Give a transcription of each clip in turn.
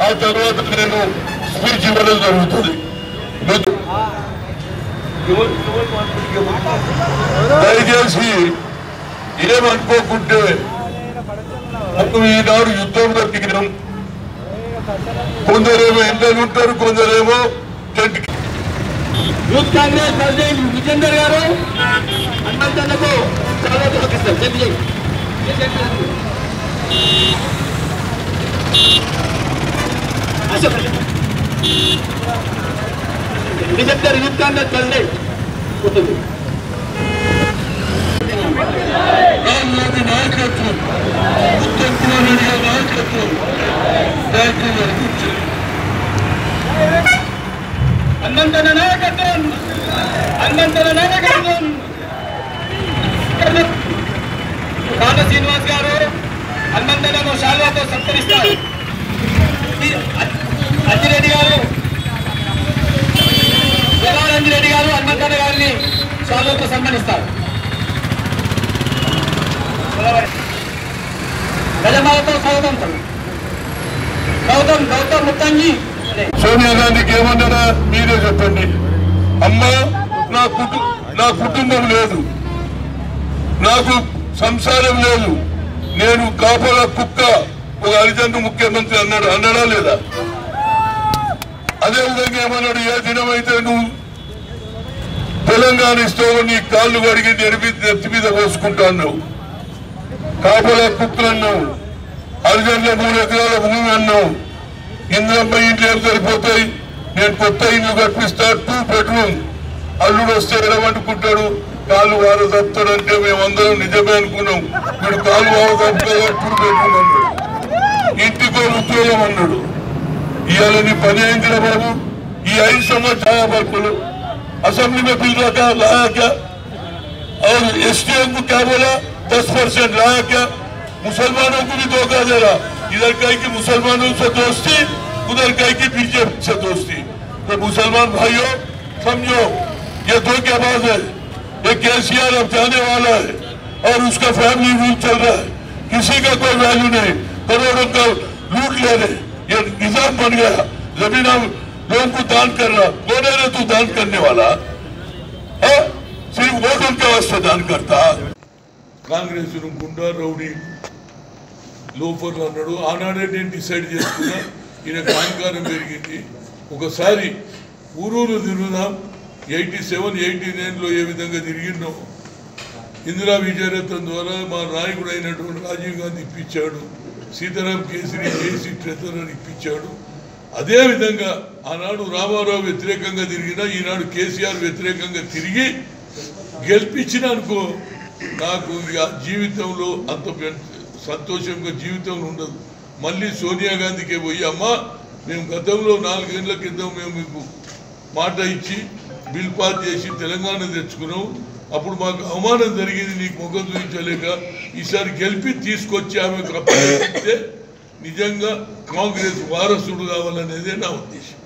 ఆ తర్వాత నేను స్పీచ్ ఇవ్వడం జరుగుతుంది మీరు- దయచేసి ఏమనుకోకుంటే మనం ఈనాడు యుద్ధంలో దిగినాం కొందరేమో ఎండలు ఉంటారు కొందరేమో tent youth Congress president Vijender garu హనుమంతన్నకు చాలా తొలగిస్తారు చెప్పి చెప్పి. అశోక్ రెడ్డి. విజేందర్ యూత్ కాంగ్రెస్ ప్రెసిడెంట్ ఉంటుంది రామ్ గాంధీ నాయకత్వం ఉత్తమ్ కుమార్ రెడ్డి గారి నాయకత్వం నాయకులు నడిపించారు హనుమంతన్న నాయకత్వం హనుమంతన్న నాయకత్వం కాళ్ళ శ్రీనివాస్ గారు హనుమంతన్నను శాల్వాతో సత్కరిస్తారు ఈ అ- అంజిరెడ్డి గారు జగన్ అంజిరెడ్డి గారు హనుమంతన్న గారిని శాల్వాతో సన్మానిస్తారు గజమాలతో స్వాగతం సార్. గౌతమ్ గౌతమ్ ముత్తంగి అదే సోనియా గాంధీకి ఏమన్నారా మీరే చెప్పండి అమ్మా నా కుటు నా కుటుంబం లేదు నాకు సంసారం లేదు నేను కాపల కుక్క ఒక హరిజన్ను ముఖ్యమంత్రి అన్నాడు అన్నాడా లేదా అదే విధంగా ఏమన్నాడు ఏ దినమైతే నువ్వు తెలంగాణ ఇస్తావు నీ కాళ్ళు కడిగి నెరిపి నెత్తి మీద పోసుకుంటా అన్నావు కాపల కుక్క అన్నావు హరిజన్ల మూడు ఎకరాల భూమి అన్నావు ఇంద్రమ్మ ఇంట్లో ఏం సరిపోతాయి నేను కొత్త ఇల్లు కట్టిస్తా టూ బెడ్రూమ్ అల్లుడు వస్తే ఎడవంటుకుంటాడు కాలు వార తప్పుతాడంటే మేమందరం నిజమే అనుకున్నాం వీడు కాలు వార తప్పుతాడు టూ బెడ్రూమ్ అన్నాడు ఇంటికో ఉద్యోగం అన్నాడు ఇవాళ నీ పని అయిందిరా బాబు ఈ ఐదు సంవత్సరాల బల్పులు असेंबली में बिल रखा लाया क्या और एसटीएम को क्या बोला दस परसेंट लाया क्या मुसलमानों को भी धोखा दे रहा इधर कहीं की मुसलमानों से दोस्ती उधर कहीं की बीजेपी से दोस्ती तो मुसलमान भाइयों समझो ये धोखेबाज है ये केसीआर अब जाने वाला है और उसका फैमिली रूल चल रहा है किसी का कोई वैल्यू नहीं करोड़ों का लूट ले रहे ये निजाम बन गया जमीन अब लोगों को दान कर रहा कौन है रे तू दान करने वाला है सिर्फ वोट उनके वास्ते दान करता కాంగ్రెస్ గుండా రౌడీ లోఫర్లు అన్నాడు ఆనాడే నేను డిసైడ్ చేసుకున్నా ఈయన అహంకారం పెరిగింది ఒకసారి ఊరూరు తిరుగుదాం ఎయిటీ సెవెన్ ఎయిటీ నైన్లో ఏ విధంగా తిరిగినో ఇందిరా విజయరత్నం ద్వారా మా నాయకుడు అయినటువంటి రాజీవ్ గాంధీ ఇప్పించాడు సీతారాం కేసరి జేసీ ట్రెజర్ అని ఇప్పించాడు అదే విధంగా ఆనాడు రామారావు వ్యతిరేకంగా తిరిగినా ఈనాడు కేసీఆర్ వ్యతిరేకంగా తిరిగి గెలిపించిన అనుకో నాకు ఇక జీవితంలో అంత పె- సంతోషంగా జీవితంలో ఉండదు మళ్ళీ సోనియా గాంధీకి పోయి అమ్మా మేము గతంలో నాలుగేళ్ల క్రితం మేము మీకు మాట ఇచ్చి బిల్ పాస్ చేసి తెలంగాణ తెచ్చుకున్నాం అప్పుడు మాకు అవమానం జరిగింది నీకు ముఖం చూపించలేక ఈసారి గెలిపి తీసుకొచ్చి ఆమెకు అప్పగిస్తే నిజంగా కాంగ్రెస్ వారసుడు కావాలనేదే నా ఉద్దేశం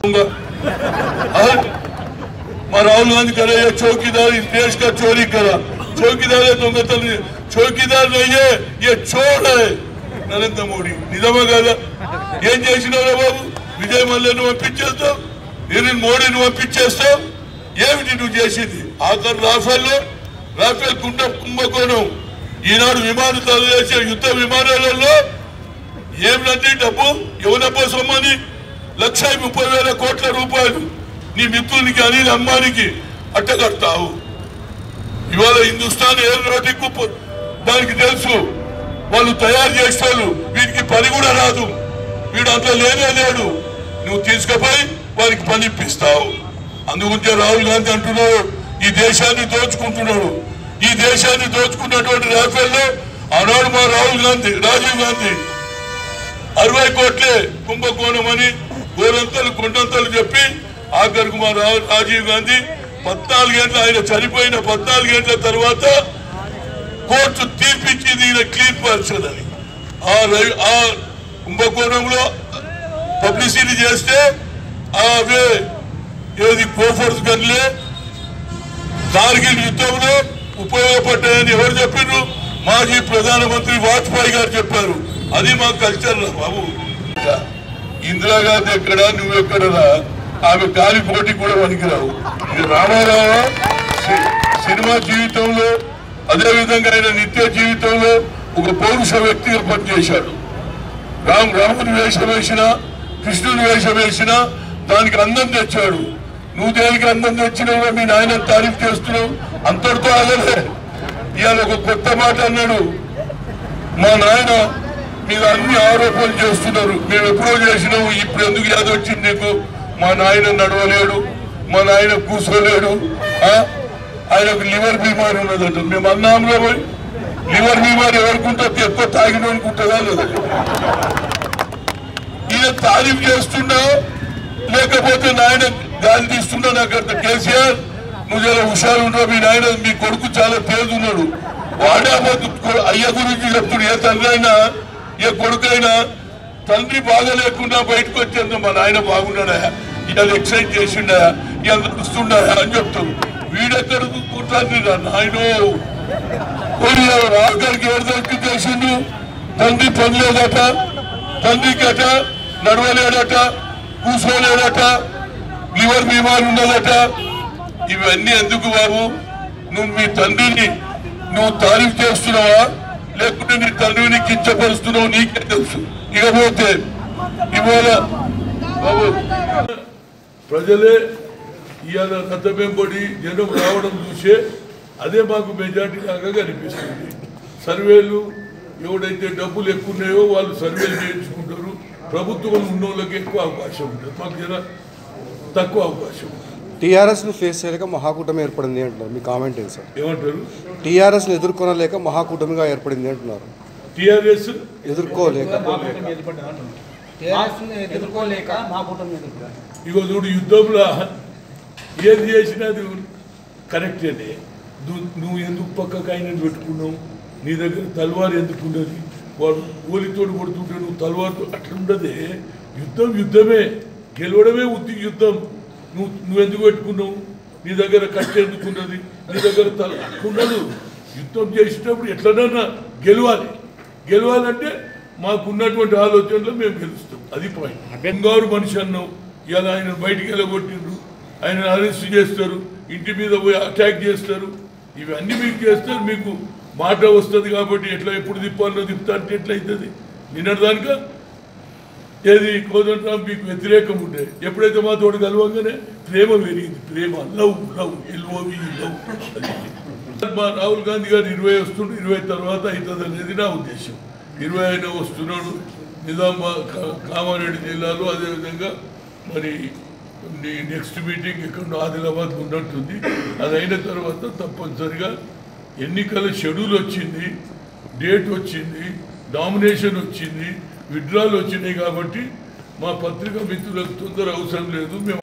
और राहुल गांधी करे ये चौकीदार इस देश का चोरी करा चौकीदार है दొంగతనం చౌకీదార్ नहीं है ये चोर है నరేంద్ర మోడీ నిజమా కాదా ఏం చేసినారా బాబు విజయ్ మల్లను పంపించేస్తావు నేను మోడీని పంపించేస్తావు ఏమిటి నువ్వు చేసింది ఆఖరు రాఫెల్లో రాఫెల్ కుండ కుంభకోణం ఈనాడు విమానాలు చేసే యుద్ధ విమానాలలో ఏమిటంటే డబ్బు ఎవరబ్బో సొమ్మని లక్ష ముప్పై వేల కోట్ల రూపాయలు నీ మిత్రునికి అనిల్ అమ్మానికి అట్టగడతావు ఇవాళ హిందుస్థాన్ ఏరోనాటిక్ పు- దానికి తెలుసు వాళ్ళు తయారు చేస్తారు వీడికి పని కూడా రాదు వీడు అంత లేనే లేడు నువ్వు తీసుకుపోయి వారికి పని ఇప్పిస్తావు అందుగురించే రాహుల్ గాంధీ అంటున్నాడు ఈ దేశాన్ని దోచుకుంటున్నాడు ఈ దేశాన్ని దోచుకున్నటువంటి రాఫెల్లో ఆనాడు మా రాహుల్ గాంధీ రాజీవ్ గాంధీ అరవై కోట్లే కుంభకోణం అని గోరంతలు కొండంతలు చెప్పి ఆఖరికి మా రా- రాజీవ్ గాంధీ పద్నాలుగేండ్ల ఆయన చనిపోయిన పద్నాలుగేండ్ల తర్వాత కోర్టు తీర్పిచ్చింది ఈయన క్లీన్ పరచదని ఆ రవి ఆ కుంభకోణంలో పబ్లిసిటీ చేస్తే ఆ అవే ఏది కోఫర్స్ గన్లే కార్గిల్ యుద్ధంలో ఉపయోగపడ్డాయని ఎవరు చెప్పారు మాజీ ప్రధానమంత్రి వాజ్పేయి గారు చెప్పారు అది మా కల్చర్ రా బాబు ఇందిరాగాంధీ ఎక్కడ నువ్వు ఎక్కడరా ఆమె కాలి పోటీ కూడా పనికిరావు ఇది రామారావు సి- సినిమా జీవితంలో అదే విధంగా ఆయన నిత్య జీవితంలో ఒక పౌరుష వ్యక్తిగా పనిచేశాడు రామ్ రాముని వేషం వేసిన కృష్ణుని వేషం వేసిన దానికి అందం తెచ్చాడు నువ్వు దేనికి అందం తెచ్చినావు మీ నాయన తారీఫ్ చేస్తున్నావు అంతటితో ఆగలే ఇవాళ ఒక కొత్త మాట అన్నాడు మా నాయన మీద అన్ని ఆరోపణలు చేస్తున్నారు మేము ఎప్పుడో చేసినాము ఇప్పుడు ఎందుకు యాద వచ్చింది నీకు మా నాయన నడవలేడు మా నాయన కూర్చోలేడు ఆ? ఆయనకు లివర్ బీమారి ఉన్నదంట మేము అన్నాంలో పోయి లివర్ బీమారి ఎవరికి ఉంటుంది ఎక్కువ తాగినోనికి ఉంటుందా లేదా ఈయన తారీఫ్ చేస్తున్నా లేకపోతే నాయన గాలి తీస్తున్నా నాకు అంత కేసీఆర్ నువ్వు చాలా హుషారు ఉండవు మీ నాయన మీ కొడుకు చాలా తేజ్ ఉన్నాడు వాడే అబద్ధం కొ- అయ్య గురించి చెప్తుడు ఏ తండ్రి అయినా ఏ కొడుకు అయినా తండ్రి బాగా లేకుండా బయటకు వచ్చేంత మా నాయన బాగున్నాడా ఇవాళ ఎక్సైజ్ చేసిండా ఇవాళ నడుస్తుండా అని చెప్తాడు వీడెక్కడ కూర్చొని నాయనో రాజుగారికి ఎవరు దొరికి చేసిండు తండ్రి పని లేదట తండ్రికి అట నడవలేడట కూర్చోలేడట లివర్ బీమారి ఉన్నదట ఇవన్నీ ఎందుకు బాబు నువ్వు మీ తండ్రిని నువ్వు తారీఫ్ చేస్తున్నావా లేకుంటే నీ తండ్రిని కించపరుస్తున్నావు నీకే తెలుసు ఇకపోతే ఇవాళ బాబు ప్రజలే ఇవాళ రథమెంబడి జనం రావడం చూసే అదే మాకు మెజార్టీ లాగా కనిపిస్తుంది సర్వేలు ఎవడైతే డబ్బులు ఎక్కువ ఉన్నాయో వాళ్ళు సర్వేలు చేయించుకుంటారు ప్రభుత్వం ఉన్న వాళ్ళకి ఎక్కువ అవకాశం ఉంటుంది మాకు జర తక్కువ అవకాశం ఉంటుంది టీఆర్ఎస్ను ఫేస్ చేయలేక మహాకూటమి ఏర్పడింది అంటున్నారు మీ కామెంట్ ఏంటి సార్ ఏమంటారు టీఆర్ఎస్ను ఎదుర్కొనలేక మహాకూటమిగా ఏర్పడింది అంటున్నారు టిఆర్ఎస్ ఎదుర్కోలేక టీఆర్ఎస్ని ఎదుర్కోలేక మా కూటమి ఎదుర్కోలేక ఇగో చూడు యుద్ధంలో ఏది చేసినా అది కరెక్టేనే నువ్వు నువ్వు ఎందుకు పక్కకు ఆయన పెట్టుకున్నావు నీ దగ్గర తల్వార్ ఎందుకు ఉండదు వాడు గోలితోడు కొడుతుంటే నువ్వు తల్వార్తో అట్లుండదే యుద్ధం యుద్ధమే గెలవడమే ఉద్ది యుద్ధం నువ్వు నువ్వు ఎందుకు పెట్టుకున్నావు నీ దగ్గర కట్టె ఎందుకు ఉన్నది నీ దగ్గర తల ఉండదు యుద్ధం చేసేటప్పుడు ఎట్లనన్నా గెలవాలి గెలవాలంటే మాకున్నటువంటి ఆలోచనలో మేము గెలుస్తాం అది పాయింట్ బంగారు మనిషి అన్నావు ఇలా ఆయన బయటికి వెళ్ళగొట్టిండ్రు ఆయన అరెస్ట్ చేస్తారు ఇంటి మీద పోయి అటాక్ చేస్తారు ఇవన్నీ మీకు చేస్తారు మీకు మాట వస్తుంది కాబట్టి ఎట్లా ఎప్పుడు తిప్పాలో తిప్పుతా అంటే ఎట్లయితుంది నిన్నటిదానిక ఏది కోదండరాం మీకు వ్యతిరేకం ఉండే ఎప్పుడైతే మా తోడు కలవంగానే ప్రేమ పెరిగింది ప్రేమ లవ్ లవ్ ఎల్ఓవి లవ్ మా రాహుల్ గాంధీ గారు ఇరవై వస్తుండు ఇరవై తర్వాత అవుతుంది అనేది నా ఉద్దేశం ఇరవై అయినా వస్తున్నాడు నిజామాబాద్ కా- కామారెడ్డి జిల్లాలో అదేవిధంగా మరి నీ- నెక్స్ట్ మీటింగ్ ఇక్కడ ఆదిలాబాద్ ఉన్నట్టుంది అది అయిన తర్వాత తప్పనిసరిగా ఎన్నికల షెడ్యూల్ వచ్చింది డేట్ వచ్చింది డామినేషన్ వచ్చింది విడ్రాలు వచ్చినాయి కాబట్టి మా పత్రికా మిత్రులకు తొందర అవసరం లేదు మేము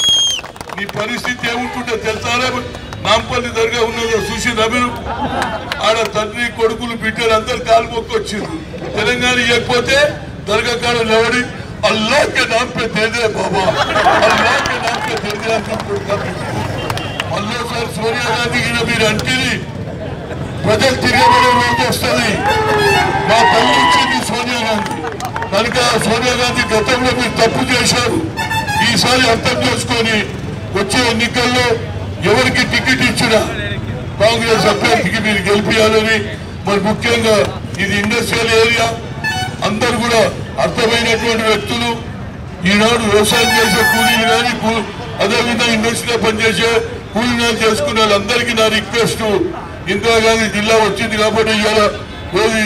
నీ పరిస్థితి ఏముంటుందో తెలుసారా నాంపల్లి దర్గా ఉన్నదో చూసిందా మీరు ఆడ తండ్రి కొడుకులు బిడ్డలు అందరు కాలు మొక్కొచ్చిండ్రు తెలంగాణ ఇవ్వకపోతే దర్గా కాడ నిలబడి అల్లా के नाम पे दे दे बाबा अल्लाह के नाम पे दे दे అని చెప్పుకుంటారు. మళ్ళోసారి సోనియా గాంధీకి మీరు అంటిని ప్రజలు తిరగబడే రోజు వస్తుంది మా తల్లి ఇచ్చింది సోనియా గాంధీ కనుక సోనియా గాంధీ గతంలో మీరు తప్పు చేశారు ఈసారి అర్థం చేసుకొని వచ్చే ఎన్నికల్లో ఎవరికి టికెట్ ఇచ్చినా కాంగ్రెస్ అభ్యర్థికి మీరు గెలిపించాలని మరి ముఖ్యంగా ఇది ఇండస్ట్రియల్ ఏరియా అందరు కూడా అర్థమైనటువంటి వ్యక్తులు ఈనాడు వ్యవసాయం చేసే కూలీలు కానీ కూ- అదేవిధంగా ఇండస్ట్రీలో పనిచేసే కూలీనాలు చేసుకునే వాళ్ళందరికీ నా రిక్వెస్ట్ ఇందిరాగాంధీ జిల్లా వచ్చింది కాబట్టి ఇవాళ రోజు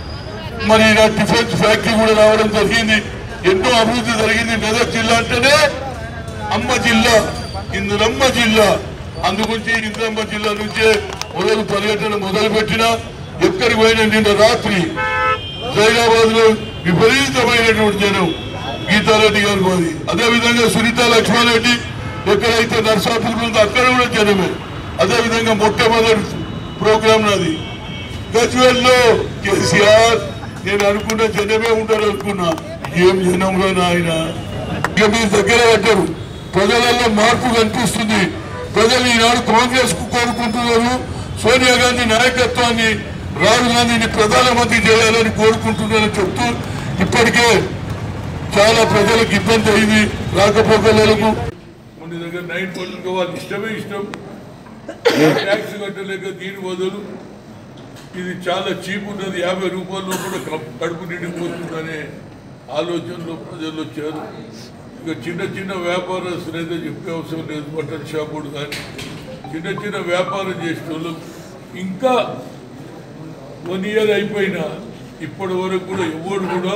మరి నా డిఫెన్స్ ఫ్యాక్టరీ కూడా రావడం జరిగింది ఎన్నో అభివృద్ధి జరిగింది మెదక్ జిల్లా అంటేనే అమ్మ జిల్లా ఇందులమ్మ జిల్లా అందుగురించి ఇంద్రమ్మ జిల్లా నుంచే మొదలు పర్యటన మొదలు పెట్టిన ఎక్కడికి పోయిన నిన్న రాత్రి జైరాబాద్ లో విపరీతమైనటువంటి జనం గీతారెడ్డి గారు పోయి అదేవిధంగా సునీత లక్ష్మారెడ్డి ఎక్కడైతే నర్సాపూర్ ఉందో అక్కడ కూడా జనమే అదేవిధంగా మొట్టమొదటి ప్రోగ్రామ్ నాది గజ్వేల్లో కేసీఆర్ నేను అనుకున్న జనమే ఉంటారు అనుకున్నా ఏం జనంలో నాయన ఇక మీరు దగ్గర పడ్డారు ప్రజలలో మార్పు కనిపిస్తుంది ప్రజలు ఈనాడు కాంగ్రెస్ కు కోరుకుంటున్నారు సోనియా గాంధీ నాయకత్వాన్ని రాహుల్ గాంధీని ప్రధానమంత్రి చేయాలని కోరుకుంటున్నారని చెప్తూ ఇప్పటికే చాలా ప్రజలకు ఇబ్బంది అయింది రాకపోకలకు మన దగ్గర నైన్ పర్సెంట్ వాళ్ళు ఇష్టమే ఇష్టం ట్యాక్స్ కట్టలేక దీని బదులు ఇది చాలా చీప్ ఉన్నది యాభై రూపాయల్లో కూడా కప్- కడుపు నిండిపోతుందనే ఆలోచనలో ప్రజలు వచ్చారు ఇక చిన్న చిన్న వ్యాపారస్తులు అయితే చెప్పే అవసరం లేదు బట్టల షాపుడు కానీ చిన్న చిన్న వ్యాపారం చేసే వాళ్ళు ఇంకా వన్ ఇయర్ అయిపోయినా ఇప్పటి వరకు కూడా ఎవరు కూడా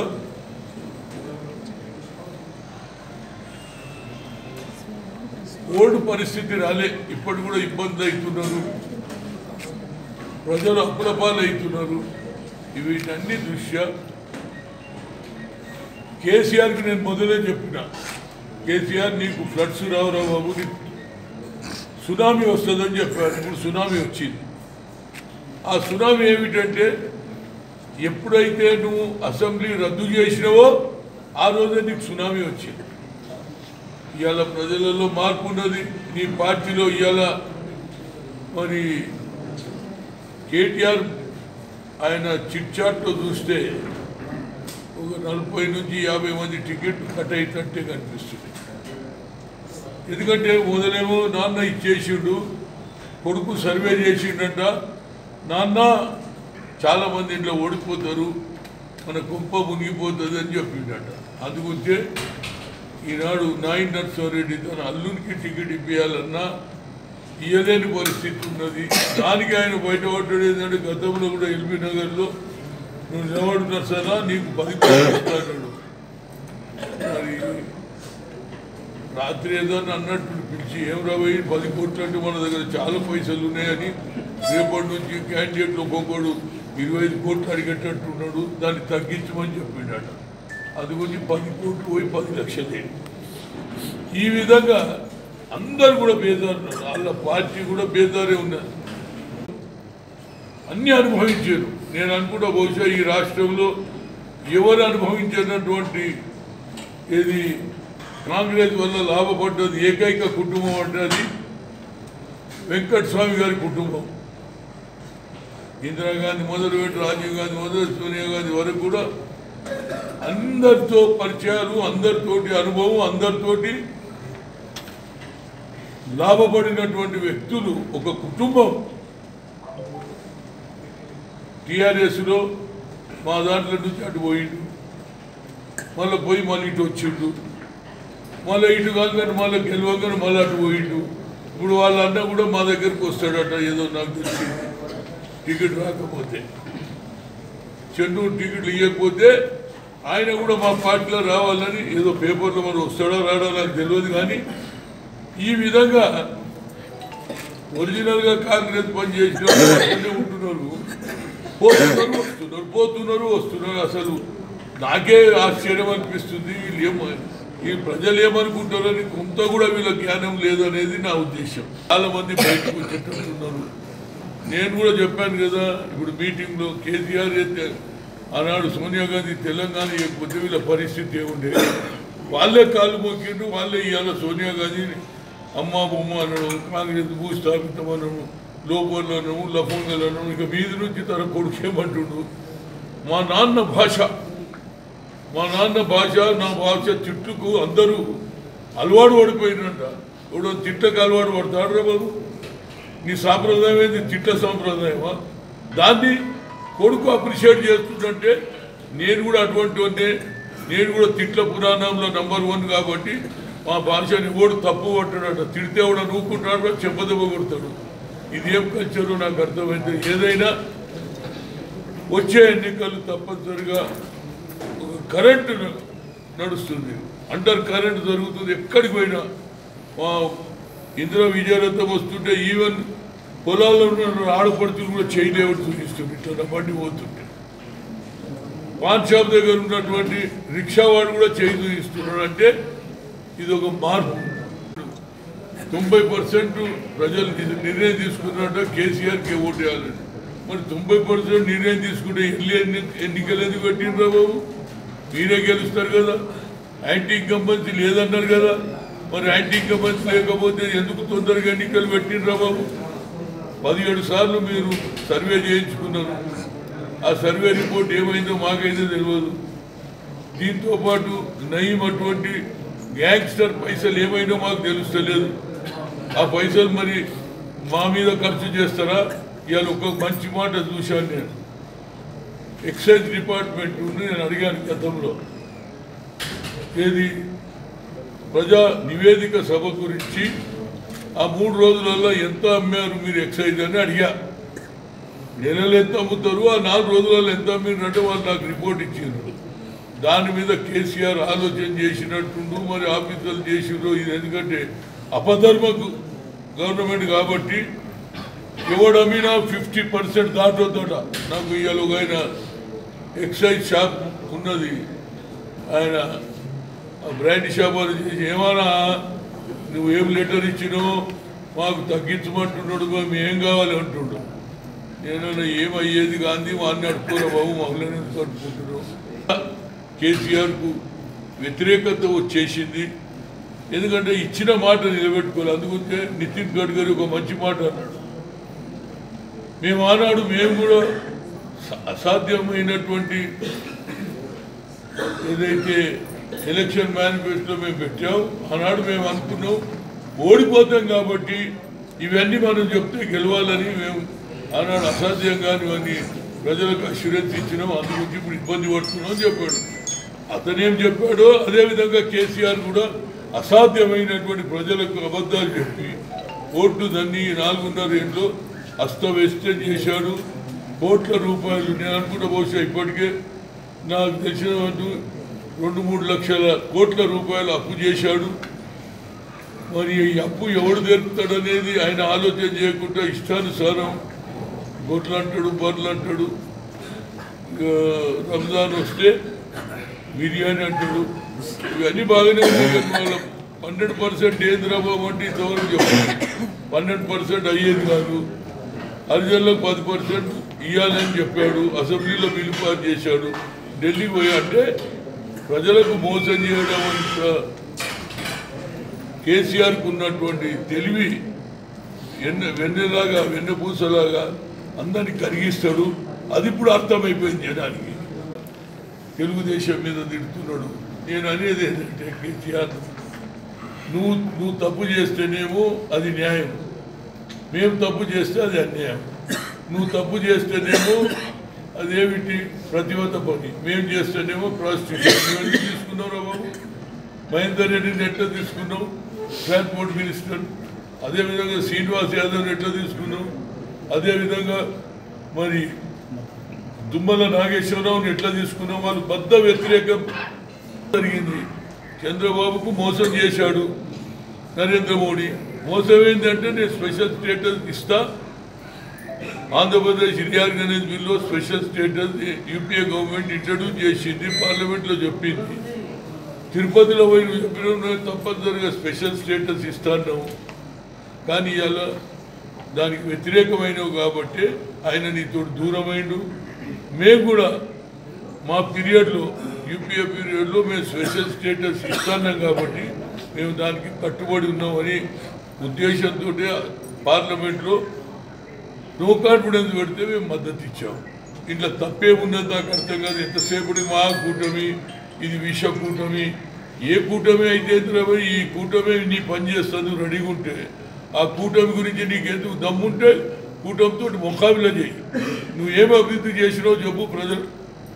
ఓల్డ్ పరిస్థితి రాలే ఇప్పటి కూడా ఇబ్బంది అవుతున్నారు ప్రజలు అప్పుల పాలు అవుతున్నారు వీటన్ని దృష్ట్యా కేసీఆర్కి నేను మొదలే చెప్పిన కేసీఆర్ నీకు ఫ్లడ్స్ రావు రావు బాబు నీకు సునామీ వస్తుందని చెప్పారు ఇప్పుడు సునామీ వచ్చింది ఆ సునామీ ఏమిటంటే ఎప్పుడైతే నువ్వు అసెంబ్లీ రద్దు చేసినావో ఆ రోజే నీకు సునామీ వచ్చింది ఇవాళ ప్రజలలో మార్పు ఉన్నది నీ పార్టీలో ఇవాళ మరి కేటీఆర్ ఆయన చిట్ చాట్లో చూస్తే ఒక నలభై నుంచి యాభై మంది టికెట్ కట్ అయినట్టే కనిపిస్తుంది ఎందుకంటే మొదలేమో నాన్న ఇచ్చేసిండు కొడుకు సర్వే చేసిండంట నాన్న చాలా మంది ఇంట్లో ఓడిపోతారు మన కుంప మునిగిపోతుంది అని చెప్పిండట అందుగురించే ఈనాడు నాయన్ నర్సారెడ్డి తన అల్లునికి టికెట్ ఇప్పించాలన్నా ఇయ్యలేని పరిస్థితి ఉన్నది దానికి ఆయన బయటపడ్డాడు ఏంటంటే గతంలో కూడా ఎల్బీ నగర్లో నువ్వు నిలబడి నర్సరా నీకు పది కోట్లు ఇస్తాడు మరి రాత్రి ఏదో అని అన్నట్టు పిలిచి ఏం రాబోయి పది కోట్లు అంటే మన దగ్గర చాలా పైసలు ఉన్నాయని రేపటి నుంచి క్యాండిడేట్లు ఒక్కొక్కడు ఇరవై ఐదు కోట్లు అడిగేటట్టున్నాడు దాన్ని తగ్గించమని చెప్పిండట అది గురించి పది కోట్లు పోయి పది లక్షలే ఈ విధంగా అందరు కూడా బేదారు ఉన్నారు వాళ్ళ పార్టీ కూడా బేదారే ఉన్నారు అన్ని అనుభవించారు నేను అనుకుంటా బహుశా ఈ రాష్ట్రంలో ఎవరు అనుభవించినటువంటి ఏది కాంగ్రెస్ వల్ల లాభపడ్డది ఏకైక కుటుంబం అంటే అది వెంకట స్వామి గారి కుటుంబం ఇందిరాగాంధీ మొదలు పెట్టి రాజీవ్ గాంధీ మొదలు సోనియా గాంధీ వరకు కూడా అందరితో పరిచయాలు అందరితోటి అనుభవం అందరితోటి లాభపడినటువంటి వ్యక్తులు ఒక కుటుంబం టీఆర్ఎస్లో మా దాంట్లో నుంచి అటు పోయిండు మళ్ళీ పోయి మళ్ళీ ఇటు వచ్చిండు మళ్ళీ ఇటు కాగానే మళ్ళీ గెలవగానే మళ్ళీ అటు పోయిండు ఇప్పుడు వాళ్ళ అన్న కూడా మా దగ్గరికి వస్తాడట ఏదో నాకు తెలిసింది టికెట్ రాకపోతే చెన్నూరు టికెట్లు ఇవ్వకపోతే ఆయన కూడా మా పార్టీలో రావాలని ఏదో పేపర్లో మరి వస్తాడో రాడో నాకు తెలియదు కానీ ఈ విధంగా ఒరిజినల్గా కాంగ్రెస్ పని చేసిన వాళ్ళు అక్కడే ఉంటున్నారు పోతున్నారు వస్తున్నారు పోతున్నారు వస్తున్నారు అసలు నాకే ఆశ్చర్యం అనిపిస్తుంది వీళ్ళు ఏమో ఈ ప్రజలు ఏమనుకుంటారని కొంత కూడా వీళ్ళ జ్ఞానం లేదనేది నా ఉద్దేశం చాలా మంది బయటకు వచ్చేటట్టు ఉన్నారు నేను కూడా చెప్పాను కదా ఇప్పుడు మీటింగ్లో కేసీఆర్ అయితే ఆనాడు సోనియా గాంధీ తెలంగాణ ఇవ్వకపోతే వీళ్ళ పరిస్థితి ఏముండే వాళ్ళే కాలు మొక్కిండు వాళ్ళే ఇవాళ సోనియా గాంధీని అమ్మ బొమ్మ అనడం కాంగ్రెస్ భూస్థాపితం అనడం లోపల అనడం లఫంగలు అనడం ఇక వీధి నుంచి తన కొడుకు ఏమంటుండు మా నాన్న భాష మా నాన్న భాష నా భాష తిట్టుకు అందరూ అలవాటు పడిపోయినంట ఇప్పుడు తిట్టకు అలవాటు పడతాడు రా బాబు నీ సాంప్రదాయం ఏంది తిట్ట సాంప్రదాయమా దాన్ని కొడుకు అప్రిషియేట్ చేస్తుందంటే నేను కూడా అటువంటి వాడినే. నేను కూడా తిట్ల పురాణంలో నంబర్ వన్ కాబట్టి మా భాషని ఓడు తప్పు పట్టాడట తిడితే కూడా నూకుంటాడు చెప్పదెబ్బ కొడతాడు ఇది ఏం కల్చరు నాకు అర్థమైంది ఏదైనా వచ్చే ఎన్నికలు తప్పనిసరిగా ఒక కరెంటు న- నడుస్తుంది అండర్ కరెంట్ జరుగుతుంది ఎక్కడికి పోయినా మా ఇందిరా విజయరథం వస్తుంటే ఈవెన్ పొలాల్లో ఉన్న ఆడపడుతులు కూడా చేయలేవని చూపిస్తుంది ఇట్లా బండి పోతుంటే పాన్ షాప్ దగ్గర ఉన్నటువంటి రిక్షా వాడు కూడా చేయి చూపిస్తున్నాడు అంటే ఇది ఒక మార్పు తొంభై పర్సెంట్ ప్రజలు ని- నిర్ణయం తీసుకున్నారంటే కేసీఆర్కి ఓటు వేయాలని మరి తొంభై పర్సెంట్ నిర్ణయం తీసుకుంటే ఎల్లి ఎన్ని ఎన్నికలు ఎందుకు పెట్టిండ్రా బాబు మీరే గెలుస్తారు కదా యాంటీ ఇన్కంబెన్సీ లేదన్నారు కదా మరి యాంటీ ఇన్కంబెన్సీ లేకపోతే ఎందుకు తొందరగా ఎన్నికలు పెట్టిండ్రా బాబు పదిహేడు సార్లు మీరు సర్వే చేయించుకున్నారు ఆ సర్వే రిపోర్ట్ ఏమైందో మాకైతే తెలియదు దీంతో పాటు నయీం అటువంటి గ్యాంగ్స్టర్ పైసలు ఏమైనా మాకు తెలుస్తలేదు ఆ పైసలు మరి మా మీద ఖర్చు చేస్తారా ఇవాళ ఒక మంచి మాట చూశాను నేను ఎక్సైజ్ డిపార్ట్మెంట్ నేను అడిగాను గతంలో ఏది ప్రజా నివేదిక సభ గురించి ఆ మూడు రోజులలో ఎంత అమ్మారు మీరు ఎక్సైజ్ అని అడిగా నెలలు ఎంత అమ్ముతారు ఆ నాలుగు రోజులలో ఎంత అమ్మిండ్రు అంటే వాళ్ళు నాకు రిపోర్ట్ ఇచ్చిండ్రు దాని మీద కేసీఆర్ ఆలోచన చేసినట్టుండు మరి ఆఫీసర్లు చేసిండ్రు ఇది ఎందుకంటే అపధర్మకు గవర్నమెంట్ కాబట్టి ఎవడు అమ్మినా ఫిఫ్టీ పర్సెంట్ దాటొద్దట నాకు ఇవాళ ఒక ఆయన ఎక్సైజ్ షాప్ ఉన్నది ఆయన ఆ బ్రాండ్ షాప్ వాళ్ళు చేసి ఏమన్నా నువ్వు ఏం లెటర్ ఇచ్చినావు మాకు తగ్గించమంటున్నాడు మేము ఏం కావాలి అంటుండు నేను ఏమయ్యేది గాంధీ వాడిని అడుకోరా బాబు మమ్మల్ని ఎందుకు అడుకుంటున్నావు కేసీఆర్కు వ్యతిరేకత వచ్చేసింది ఎందుకంటే ఇచ్చిన మాట నిలబెట్టుకోవాలి అందుకుంటే నితిన్ గడ్కరీ ఒక మంచి మాట అన్నాడు మేము ఆనాడు మేము కూడా స- అసాధ్యమైనటువంటి ఏదైతే ఎలక్షన్ మేనిఫెస్టో మేము పెట్టాం ఆనాడు మేము అనుకున్నాం ఓడిపోతాం కాబట్టి ఇవన్నీ మనం చెప్తే గెలవాలని మేము ఆనాడు అసాధ్యంగా ఇవన్నీ ప్రజలకు అష్యూరెన్స్ ఇచ్చినాం అందుగురించి ఇప్పుడు ఇబ్బంది పడుతున్నాం అని చెప్పాడు అతనేం చెప్పాడో అదేవిధంగా కేసీఆర్ కూడా అసాధ్యమైనటువంటి ప్రజలకు అబద్ధాలు చెప్పి ఓట్లు దాన్ని నాలుగున్నర ఏళ్ళు అస్తవ్యస్తం చేశాడు కోట్ల రూపాయలు నేను అనుకుంటా బహుశా ఇప్పటికే నాకు తెలిసిన వరకు రెండు మూడు లక్షల కోట్ల రూపాయలు అప్పు చేశాడు మరి ఈ అప్పు ఎవడు తెరుపుతాడనేది ఆయన ఆలోచన చేయకుండా ఇష్టానుసారం గొడ్లు అంటాడు బర్రెలు అంటాడు ఇక రంజాన్ వస్తే బిర్యానీ అంటాడు ఇవన్నీ బాగానే ఉన్నాయి కానీ వాళ్ళ పన్నెండు పర్సెంట్ ఏంది రాబాబు అంటే ఇంతవరకు చెప్పాడు పన్నెండు పర్సెంట్ అయ్యేది కాదు హరిజన్లకు పది పర్సెంట్ ఇవ్వాలని చెప్పాడు అసెంబ్లీలో బిల్లు పాస్ చేశాడు ఢిల్లీ పోయి అంటే ప్రజలకు మోసం చేయడం అంత కేసీఆర్కు ఉన్నటువంటి తెలివి ఎన్న వెన్నెలాగా వెన్నపూసలాగా అందరినీ కరిగిస్తాడు అది ఇప్పుడు అర్థమైపోయింది జనానికి తెలుగుదేశం మీద తిడుతున్నాడు నేను అనేది ఏంటంటే కేసీఆర్ నువ్వు నువ్వు తప్పు చేస్తేనేమో అది న్యాయం మేము తప్పు చేస్తే అది అన్యాయం నువ్వు తప్పు చేస్తేనేమో అదేమిటి ప్రతిభత పని మేము చేస్తేనేమో ప్రాస్టిట్యూషన్ నువ్వు ఎందుకు తీసుకున్నావు బాబు మహేందర్ రెడ్డిని ఎట్లా తీసుకున్నావు ట్రాన్స్పోర్ట్ మినిస్టర్ అదేవిధంగా శ్రీనివాస్ యాదవ్ని ఎట్లా తీసుకున్నావు అదేవిధంగా మరి దుమ్మల నాగేశ్వరరావుని ఎట్లా తీసుకున్నావు వాళ్ళు బద్ద వ్యతిరేకం జరిగింది చంద్రబాబుకు మోసం చేశాడు నరేంద్ర మోడీ మోసం ఏంటంటే నేను స్పెషల్ స్టేటస్ ఇస్తా ఆంధ్రప్రదేశ్ రీఆర్గనైజ్ బిల్లో special status UPA government introduce చేసింది పార్లమెంట్లో చెప్పింది తిరుపతిలో పోయి నువ్వు చెప్పినావు నేను తప్పనిసరిగా స్పెషల్ స్టేటస్ ఇస్తాను కానీ ఇలా దానికి వ్యతిరేకమైనవి కాబట్టి ఆయన నీతో దూరమైండు మేము కూడా మా పీరియడ్లో యూపీఏ పీరియడ్లో మేము స్పెషల్ స్టేటస్ ఇస్తున్నాం కాబట్టి మేము దానికి కట్టుబడి ఉన్నామని ఉద్దేశంతో పార్లమెంట్లో నో కాన్ఫిడెన్స్ పెడితే మేము మద్దతు ఇచ్చాం ఇంట్లో తప్పేమున్నది నాకు అర్థం కాదు ఎంతసేపటి మా కూటమి ఇది విష కూటమి ఏ కూటమి అయితే ఎందుకు ఈ కూటమి నీ పని చేస్తాను రెడీగా ఉంటే ఆ కూటమి గురించి నీకు ఎందుకు దమ్ముంటే కూటమితో ముఖాబిలా చేయి నువ్వు ఏం అభివృద్ధి చేసినావు చెప్పు ప్రజలు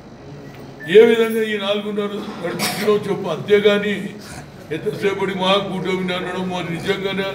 ఏ విధంగా ఈ నాలుగున్నర నడిపించినావు చెప్పు అంతేగాని ఎంతసేపటి మా కూటమిని అనడం మరి నిజంగానే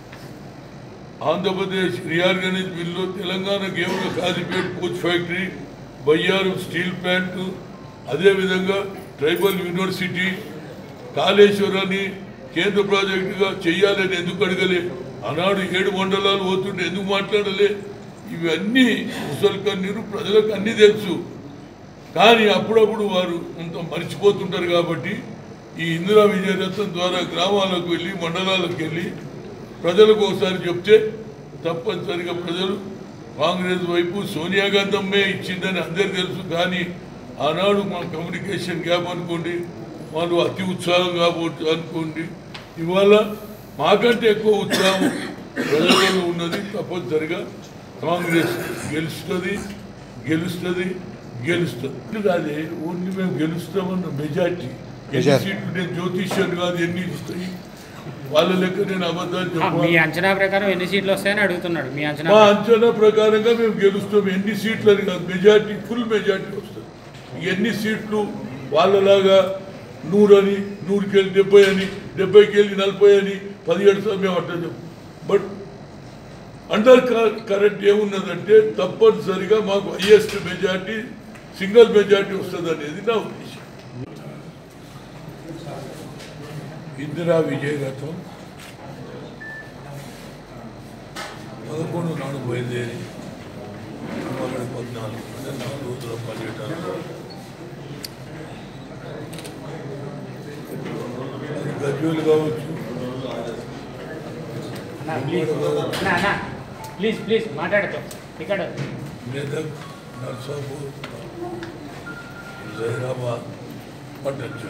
ఆంధ్రప్రదేశ్ రీఆర్గనైజ్ బిల్లు తెలంగాణ కేవలం Kazipet coach factory Bayyaram steel plant అదేవిధంగా ట్రైబల్ యూనివర్సిటీ కాళేశ్వరాన్ని కేంద్ర ప్రాజెక్టుగా చెయ్యాలని ఎందుకు అడగలే ఆనాడు ఏడు మండలాలు పోతుంటే ఎందుకు మాట్లాడలే ఇవన్నీ ముసలి కన్నీరు ప్రజలకు అన్నీ తెలుసు కానీ అప్పుడప్పుడు వారు కొంత మర్చిపోతుంటారు కాబట్టి ఈ ఇందిరా విజయరత్నం ద్వారా గ్రామాలకు వెళ్ళి మండలాలకు వెళ్ళి ప్రజలకు ఒకసారి చెప్తే తప్పనిసరిగా ప్రజలు కాంగ్రెస్ వైపు సోనియా గాంధీ అమ్మే ఇచ్చిందని అందరికీ తెలుసు కానీ ఆనాడు మా కమ్యూనికేషన్ గ్యాప్ అనుకోండి వాళ్ళు అతి ఉత్సాహం కాబోతు అనుకోండి ఇవాళ మాకంటే ఎక్కువ ఉత్సాహం ప్రజలలో ఉన్నది తప్పనిసరిగా కాంగ్రెస్ గెలుస్తుంది గెలుస్తుంది గెలుస్తాం ఇది కాదే ఓన్లీ మేము గెలుస్తామన్న మెజార్టీ ఎన్ని Majority. సీట్లు నేను జ్యోతిష్యాన్ని కాదు ఎన్ని ఇస్తాయి వాళ్ళ లెక్క నేను అబద్ధాలు ఆ, మీ చెప్పాలి అంచనా ప్రకారం ఎన్ని సీట్లు వస్తాయని అడుగుతున్నాడు మీ అంచనా మా అంచనా ప్రకారంగా మేము గెలుస్తాం ఎన్ని సీట్లు అని కాదు మెజార్టీ ఫుల్ మెజార్టీ వస్తుంది ఎన్ని సీట్లు వాళ్ళలాగా నూరని నూరుకి వెళ్ళి డెబ్బై అని డెబ్బైకి వెళ్ళి నలభై అని పదిహేడు సార్లు మేము అట్లా చెప్పు బట్ అండర్ కరెంట్ ఏమున్నదంటే తప్పనిసరిగా మాకు హైయెస్ట్ మెజార్టీ సింగిల్ మెజార్టీ వస్తుంది అనేది నా ఉద్దేశం ఇందిరా విజయగతం పదకొండు నాడు బయలుదేరి అక్కడ పద్నాలుగు అంటే నాలుగు రోజుల పర్యటన అది గజ్వేలు కావచ్చు ప్లీజ్ ప్లీజ్ మాట్లాడతాం ఇక్కడ మెదక్ నర్సాపూర్ జైరాబాద్ పట్టచ్చు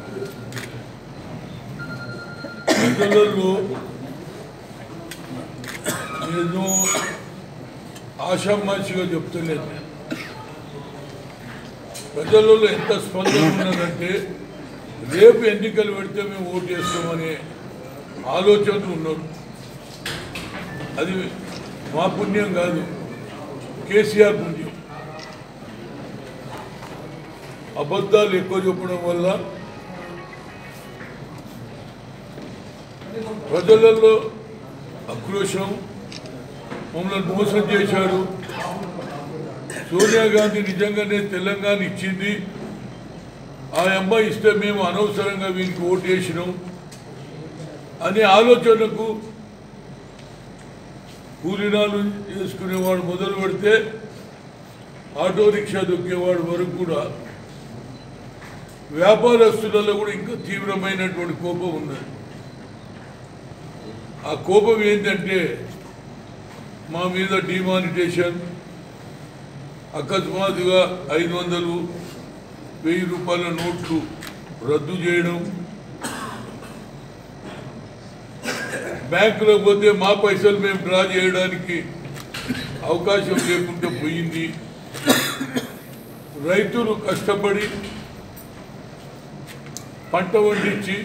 ప్రజలలో ఏదో ఆషామాషిగా చెప్తలేదు నేను ప్రజలలో ఎంత స్పందన ఉన్నదంటే రేపు ఎన్నికలు పెడితే మేము ఓటు చేస్తామనే ఆలోచనలు ఉన్నారు అది మా పుణ్యం కాదు కేసీఆర్ పుణ్యం అబద్ధాలు ఎక్కువ చెప్పడం వల్ల ప్రజలలో ఆక్రోశం మమ్మల్ని మోసం చేశారు సోనియా గాంధీ నిజంగానే తెలంగాణ ఇచ్చింది ఆ అమ్మాయి ఇస్తే మేము అనవసరంగా వీరికి ఓటు వేసినాం అనే ఆలోచనకు కూలినాలు చేసుకునేవాడు మొదలు పెడితే ఆటో రిక్షా దొక్కేవాడు వరకు కూడా వ్యాపారస్తులలో కూడా ఇంకా తీవ్రమైనటువంటి కోపం ఉన్నది ఆ కోపం ఏంటంటే మా మీద డిమానిటేషన్ అకస్మాత్తుగా ఐదు వందలు వెయ్యి రూపాయల నోట్లు రద్దు చేయడం బ్యాంకులో పోతే మా పైసలు మేము డ్రా చేయడానికి అవకాశం లేకుండా పోయింది రైతులు కష్టపడి పంట పండించి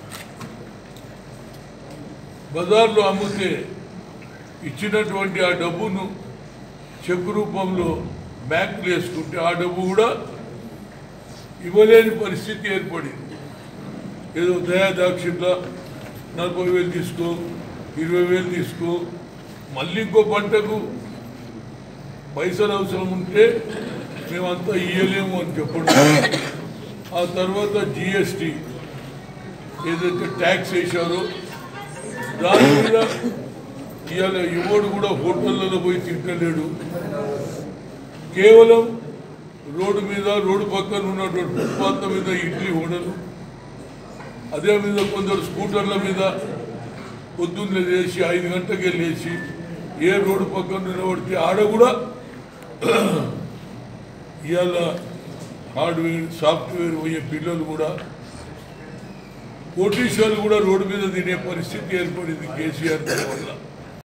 బజార్లో అమ్మితే ఇచ్చినటువంటి ఆ డబ్బును చెక్ రూపంలో బ్యాంకులు వేసుకుంటే ఆ డబ్బు కూడా ఇవ్వలేని పరిస్థితి ఏర్పడింది ఏదో దయాదాక్షిణ్లా నలభై వేలు తీసుకో ఇరవై వేలు తీసుకో మళ్ళీ ఇంకో పంటకు పైసలు అవసరం ఉంటే మేమంతా ఇయ్యలేము అని చెప్పడం ఆ తర్వాత జిఎస్టి ఏదైతే ట్యాక్స్ వేశారో దాని మీద ఇవాళ ఎవడు కూడా హోటళ్ళలో పోయి తింటలేడు కేవలం రోడ్డు మీద రోడ్డు పక్కన ఉన్నటువంటి ఫుట్పాత్ల మీద ఇడ్లీ హోటలు అదే మీద కొందరు స్కూటర్ల మీద పొద్దున్నే లేచి ఐదు గంటలకే లేచి ఏ రోడ్డు పక్కన నిలబడితే ఆడ కూడా ఇవాళ హార్డ్వేర్ సాఫ్ట్వేర్ పోయే పిల్లలు కూడా కోటీశ్వర్లు కూడా రోడ్డు మీద తినే పరిస్థితి ఏర్పడింది కేసీఆర్ దయ వల్ల